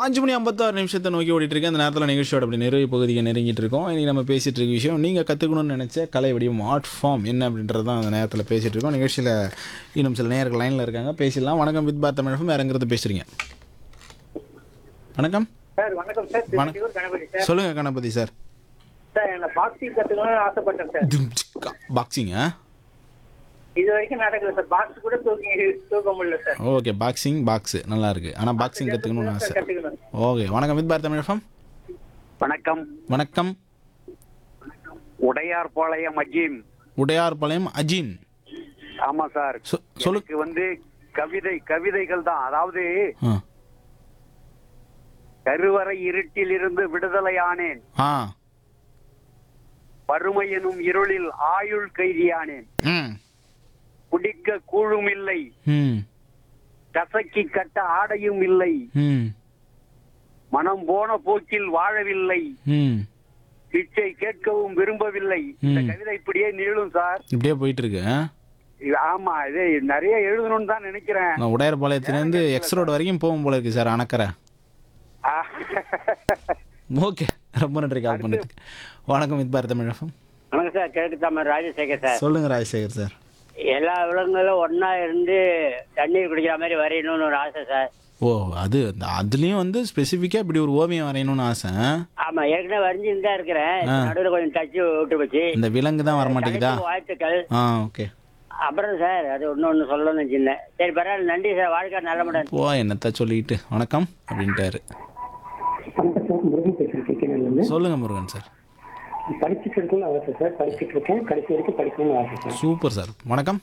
அஞ்சு மணி ஐம்பத்தாறு நிமிஷத்தை நோக்கி ஓடிட்டு இருக்கேன் அந்த நேரத்தில் நிகழ்ச்சியோட அப்படி நிறைவு பகுதியை நெருங்கிட்டு இருக்கோம் இன்றைக்கி நம்ம பேசிகிட்டு இருக்க விஷயம் நீங்கள் கற்றுக்கணும்னு நினச்ச கலை வடிவம் ஆர்ட் ஃபார்ம் என்ன அப்படின்றது தான் அந்த நேரத்தில் பேசிகிட்டு இருக்கோம் நிகழ்ச்சியில் இன்னும் சில நேர்கள் லைனில் இருக்காங்க பேசிடலாம் வணக்கம் வித் பார் தமிழகம் வேறங்கிறது பேசுகிறீங்க வணக்கம் சார் வணக்கம் சார் வணக்கம். திருச்சியூர் கணபதி சார் சொல்லுங்கள் கணபதி சார் சார் என்ன பாக்ஸிங் கத்துக்கணும்னு ஆசைப்பட்டேன் சார் பாக்ஸிங்கா இது வரைக்கும் நடக்கல சார் பாக்ஸ் கூட தூக்கி தூக்க முடியல சார் ஓகே பாக்ஸிங் பாக்ஸு நல்லா இருக்கு ஆனால் பாக்ஸிங் கற்றுக்கணும்னு ஆசை கத்துக்கணும் ஓகே வணக்கம் வித் பார் தமிழகம் வணக்கம் வணக்கம் உடையார்பாளையம் அஜீம் உடையார்பாளையம் அஜீன் ஆமா சார் சொ- சொல்லு எனக்கு வந்து கவிதை கவிதைகள் தான் அதாவது ஆ கருவறை இருட்டில் இருந்து விடுதலையானேன் ஆ வறுமை எனும் இருளில் ஆயுள் கைதியானேன் ம் குடிக்க கூழும் இல்லை ம் கசக்கி கட்ட ஆடையும் இல்லை ம் மனம் போன போக்கில் வாழவில்லை ம் பிச்சை கேட்கவும் விரும்பவில்லை இந்த ம். கவிதை இப்படியே நீளும் சார் இப்படியே போயிட்டு இருக்கு ஆ? இது- ஆமா இது நிறைய எழுதணும்னு தான் நினைக்கிறேன் நான் உடையார்பாளையத்துலேருந்து எக்ஸ் ரோடு வரைக்கும் போகும் போல இருக்கு சார் அணக்கரை ஆ. ஓகே ரொம்ப நன்றி கால் பண்ணதுக்கு வணக்கம் வித் பார் தமிழகம் வணக்கம் சார் கிழக்கு தமிழ் ராஜசேகர் சார் சொல்லுங்க ராஜசேகர் சார் எல்லா விலங்குகளும் ஒண்ணா இருந்து தண்ணீர் குடிக்கிற மாதிரி வரையணும்னு ஒரு ஆசை சார் ஓ அது அந்த- அதுலயும் வந்து ஸ்பெசிஃபிக்காக இப்படி ஒரு ஓவியம் வரையணும்னு ஆசை ஆமா ஏற்கனவே வரைஞ்சிட்டு தான் இருக்கிறேன் ஆ. நடுவில் கொஞ்சம் டச்சு விட்டு போச்சு இந்த விலங்கு தான் வரமாட்டேங்குதா தனித்துவ வாழ்த்துக்கள் ஆ ஓகே அப்புறம் சார் அது ஒண்ணு ஒண்ணு சொல்லணும்னு வச்சிருந்தேன் சரி பரவாயில்ல நன்றி சார் வாழ்க்கை நல்ல முடன் போ என்னத்த சொல்லிட்டு வணக்கம் அப்படின்ட்டாரு முருகன் பேசுறேன் கேட்கணும் சொல்லுங்க முருகன் சார் படிச்சுட்டு இருக்கணும்னு ஆசை சார் படிச்சுட்டு இருக்கேன் கடைசி வரைக்கும் படிக்கணும்னு ஆசை சார் சூப்பர் சார் வணக்கம்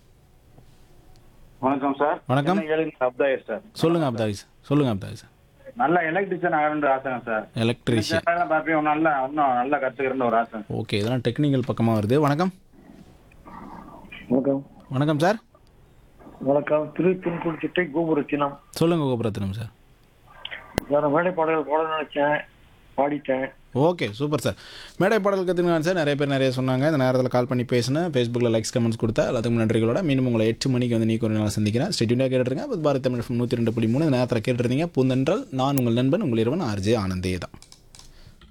வணக்கம் சார் வணக்கம். அப்தாயர் சார் சொல்லுங்க அப்தாவி சார் சொல்லுங்க அப்தாவி சார் நல்ல எலக்ட்ரிஷியன் ஆகணுன்ற ஆசைங்க சார் எலக்ட்ரீஷியன் வேலை பார்ப்பேன் நல்லா இன்னும் நல்லா கத்துக்கிறேன்னு ஒரு ஆசை ஓகே இதெல்லாம் டெக்னிக்கல் பக்கமாக வருது வணக்கம் வணக்கம் வணக்கம் சார் வணக்கம் திருத்தூர் சிட்டை கோபுரத்தினம் சொல்லுங்க கோபுரத்தினம் சார் நான் மேடை பாடல்கள் போட நினைச்சேன் பாடிட்டேன் ஓகே சூப்பர் சார் மேடை பாடல் கற்றுக்கலாம் சார் நிறைய பேர் நிறைய சொன்னாங்க இந்த நேரத்தில் கால் பண்ணி பேசினேன் ஃபேஸ்புக்கில் லைக்ஸ் கமெண்ட்ஸ் கொடுத்தா எல்லாத்துக்கும் நன்றிகளோட மீண்டும் உங்களை எட்டு மணிக்கு வந்து நீ ஒரு நாள் சந்திக்கிறேன் ஸ்டெடியூனாக கேட்டுருங்க பாரத் தமிழ் நூற்றி ரெண்டு புள்ளி மூணு இந்த நேரத்தில் கேட்டுருந்தீங்க பூந்தென்றால் நான் உங்கள் நண்பன் உங்கள் இரவன் ஆர்ஜே ஆனந்தே தான்